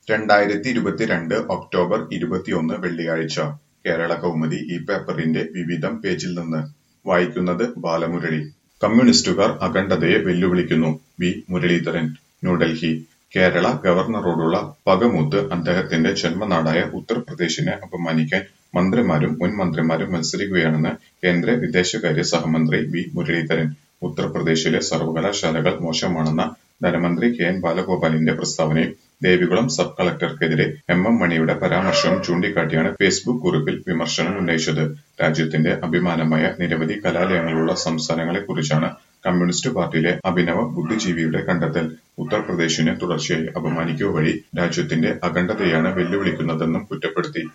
രണ്ടായിരത്തി ഇരുപത്തിരണ്ട് ഒക്ടോബർ ഇരുപത്തിയൊന്ന് വെള്ളിയാഴ്ച കേരള കൗമുദി ഈ പേപ്പറിന്റെ വിവിധം പേജിൽ നിന്ന് വായിക്കുന്നത് ബാലമുരളി കമ്മ്യൂണിസ്റ്റുകാർ അഖണ്ഡതയെ വെല്ലുവിളിക്കുന്നു വി മുരളീധരൻ ന്യൂഡൽഹി കേരള ഗവർണറോടുള്ള പകമൂത്ത് അദ്ദേഹത്തിന്റെ ജന്മനാടായ ഉത്തർപ്രദേശിനെ അപമാനിക്കാൻ മന്ത്രിമാരും മുൻ മന്ത്രിമാരും മത്സരിക്കുകയാണെന്ന് കേന്ദ്ര വിദേശകാര്യ സഹമന്ത്രി വി മുരളീധരൻ ഉത്തർപ്രദേശിലെ സർവകലാശാലകൾ മോശമാണെന്ന ധനമന്ത്രി കെ എൻ ബാലഗോപാലിന്റെ പ്രസ്താവനയും ദേവികുളം സബ് കളക്ടർക്കെതിരെ എം എം മണിയുടെ പരാമർശവും ചൂണ്ടിക്കാട്ടിയാണ് ഫേസ്ബുക്ക് കുറിപ്പിൽ വിമർശനം ഉന്നയിച്ചത് രാജ്യത്തിന്റെ അഭിമാനമായ നിരവധി കലാലയങ്ങളുള്ള സംസ്ഥാനങ്ങളെക്കുറിച്ചാണ് കമ്മ്യൂണിസ്റ്റ് പാർട്ടിയിലെ അഭിനവ ബുദ്ധിജീവിയുടെ കണ്ടെത്തൽ ഉത്തർപ്രദേശിനെ തുടർച്ചയായി അപമാനിക്കുക വഴി രാജ്യത്തിന്റെ അഖണ്ഡതയാണ് വെല്ലുവിളിക്കുന്നതെന്നും കുറ്റപ്പെടുത്തി